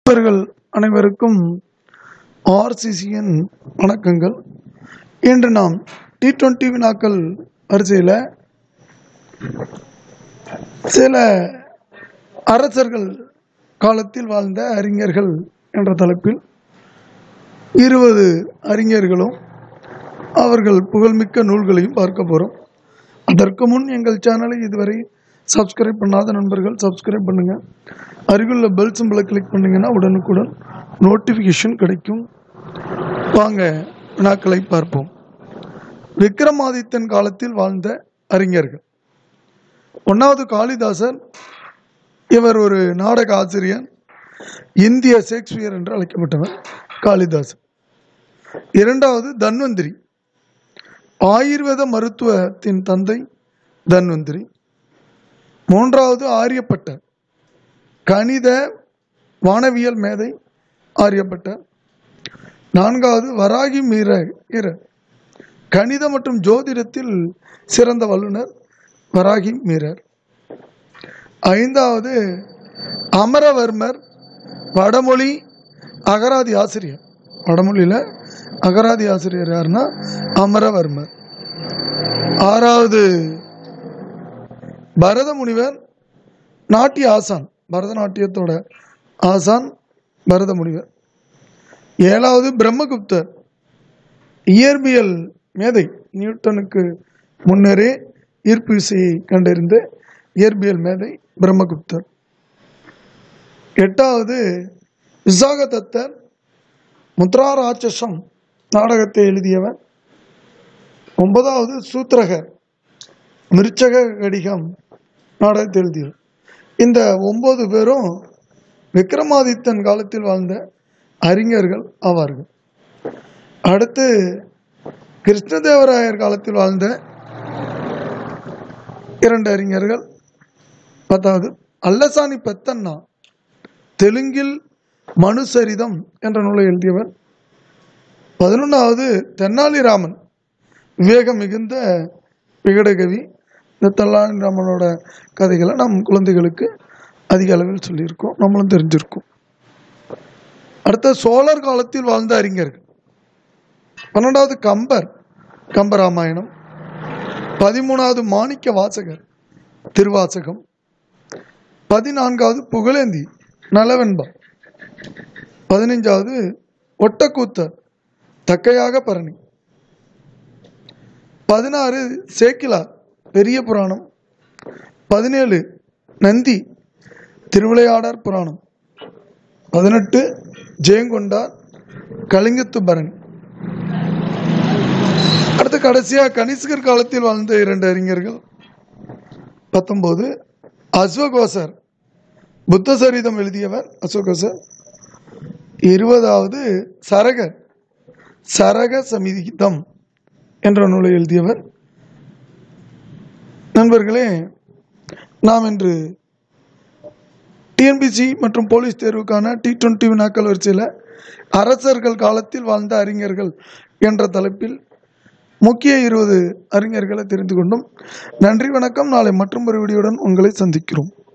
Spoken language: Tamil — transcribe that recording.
நண்பர்கள் அனைவருக்கும் ஆர்சிசியின் வணக்கங்கள் இன்று நாம் டி டுவெண்ட்டி வினாக்கள் வரிசையில் சில அரசர்கள் காலத்தில் வாழ்ந்த அறிஞர்கள் என்ற தலைப்பில் இருபது அறிஞர்களும் அவர்கள் புகழ்மிக்க நூல்களையும் பார்க்க போகிறோம் அதற்கு முன் எங்கள் சேனலை இதுவரை சப்ஸ்கிரைப் பண்ணாத நண்பர்கள் சப்ஸ்கிரைப் பண்ணுங்கள் அருகிலுள்ள பெல் சிம்பிளை கிளிக் பண்ணிங்கன்னா உடனுக்குடன் நோட்டிஃபிகேஷன் கிடைக்கும் வாங்க வினாக்களை பார்ப்போம் விக்ரமாதித்தன் காலத்தில் வாழ்ந்த அறிஞர்கள் ஒன்றாவது காளிதாசர் இவர் ஒரு நாடக ஆசிரியர் இந்திய ஷேக்ஸ்பியர் என்று அழைக்கப்பட்டவர் காளிதாசன் இரண்டாவது தன்வந்திரி ஆயுர்வேத மருத்துவத்தின் தந்தை தன்வந்திரி மூன்றாவது ஆரியப்பட்டர் கணித வானவியல் மேதை ஆரியப்பட்டர் நான்காவது வராகி மீர ஈரர் கணித மற்றும் ஜோதிடத்தில் சிறந்த வல்லுனர் வராகி மீரர் ஐந்தாவது அமரவர்மர் வடமொழி அகராதி ஆசிரியர் வடமொழியில் அகராதி ஆசிரியர் யாருன்னா அமரவர்மர் ஆறாவது பரத முனிவர் நாட்டிய ஆசான் பரதநாட்டியத்தோட ஆசான் பரத முனிவர் ஏழாவது பிரம்மகுப்தர் இயற்பியல் மேதை நியூட்டனுக்கு முன்னரே ஈர்ப்பு விசையை கண்டறிந்த இயற்பியல் மேதை பிரம்மகுப்தர் எட்டாவது விசாகதத்தர் முத்ரா ராட்சசம் நாடகத்தை எழுதியவர் ஒன்பதாவது சூத்திரகர் மிருச்சக கடிகம் நாடகத்தை எழுதியவர் இந்த ஒன்பது பேரும் விக்ரமாதித்தன் காலத்தில் வாழ்ந்த அறிஞர்கள் ஆவார்கள் அடுத்து கிருஷ்ணதேவராயர் காலத்தில் வாழ்ந்த இரண்டு அறிஞர்கள் பத்தாவது அல்லசானி பெத்தண்ணா தெலுங்கில் மனுசரிதம் என்ற நூலை எழுதியவர் பதினொன்றாவது தென்னாலிராமன் விவேகம் மிகுந்த விகடகவி இந்த தென்னாலிராமனோட கதைகளை நம் குழந்தைகளுக்கு அதிக அளவில் சொல்லியிருக்கோம் நம்மளும் தெரிஞ்சிருக்கோம் அடுத்த சோழர் காலத்தில் வாழ்ந்த அறிஞர்கள் பன்னெண்டாவது கம்பர் கம்பராமாயணம் பதிமூணாவது மாணிக்க வாசகர் திருவாசகம் பதினான்காவது புகழேந்தி நலவென்பா பதினைஞ்சாவது ஒட்டக்கூத்தர் தக்கையாக பரணி பதினாறு சேக்கிலார் பெரிய புராணம் பதினேழு நந்தி திருவிளையாடற் புராணம் பதினெட்டு ஜெயங்கொண்டார் கலிங்கத்து பரணி அடுத்து கடைசியாக கனிஷ்கர் காலத்தில் வாழ்ந்த இரண்டு அறிஞர்கள் பத்தொன்பது அஸ்வகோசர் புத்த சரிதம் எழுதியவர் அஸ்வகோசர் இருபதாவது சரகர் சரக சமிதம் என்ற நூலை எழுதியவர் நண்பர்களே நாம் இன்று டிஎன்பிசி மற்றும் போலீஸ் தேர்வுக்கான டி டுவெண்ட்டி வினாக்கள் வரிசையில் அரசர்கள் காலத்தில் வாழ்ந்த அறிஞர்கள் என்ற தலைப்பில் முக்கிய இருபது அறிஞர்களை தெரிந்து கொண்டும் நன்றி வணக்கம் நாளை மற்றும் ஒரு வீடியோடன் உங்களை சந்திக்கிறோம்